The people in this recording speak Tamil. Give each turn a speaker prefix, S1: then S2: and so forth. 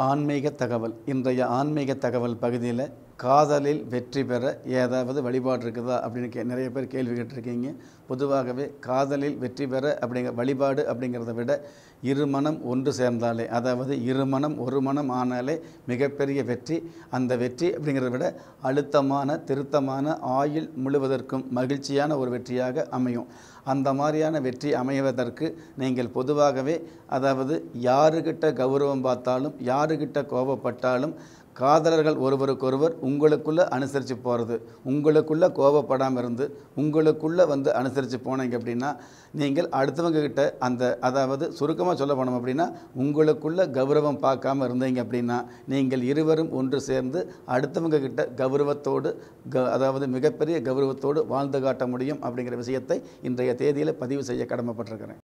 S1: ஆன்மீக தகவல் இன்றைய ஆன்மீக தகவல் பகுதியில் காதலில் வெற்றி பெற ஏதாவது வழிபாடு இருக்குதா அப்படின்னு கே நிறைய பேர் கேள்வி கேட்டிருக்கீங்க பொதுவாகவே காதலில் வெற்றி பெற அப்படிங்கிற வழிபாடு அப்படிங்கிறத விட இருமனம் ஒன்று சேர்ந்தாலே அதாவது இருமனம் ஒரு மனம் ஆனாலே மிகப்பெரிய வெற்றி அந்த வெற்றி அப்படிங்கிறத விட அழுத்தமான திருத்தமான ஆயுள் முழுவதற்கும் மகிழ்ச்சியான ஒரு வெற்றியாக அமையும் அந்த மாதிரியான வெற்றி அமைவதற்கு நீங்கள் பொதுவாகவே அதாவது யாருக்கிட்ட கௌரவம் பார்த்தாலும் யாருக்கிட்ட கோபப்பட்டாலும் காதலர்கள் ஒருவருக்கொருவர் உங்களுக்குள்ளே அனுசரித்து போகிறது உங்களுக்குள்ளே கோபப்படாமல் இருந்து உங்களுக்குள்ளே வந்து அனுசரித்து போனீங்க அப்படின்னா நீங்கள் அடுத்தவங்க கிட்ட அந்த அதாவது சுருக்கமாக சொல்ல போனோம் அப்படின்னா உங்களுக்குள்ள கௌரவம் பார்க்காம இருந்தீங்க அப்படின்னா நீங்கள் இருவரும் ஒன்று சேர்ந்து அடுத்தவங்க கிட்ட கௌரவத்தோடு க அதாவது மிகப்பெரிய கௌரவத்தோடு வாழ்ந்து காட்ட முடியும் அப்படிங்கிற விஷயத்தை இன்றைய தேதியில் பதிவு செய்ய கடமைப்பட்டிருக்கிறேன்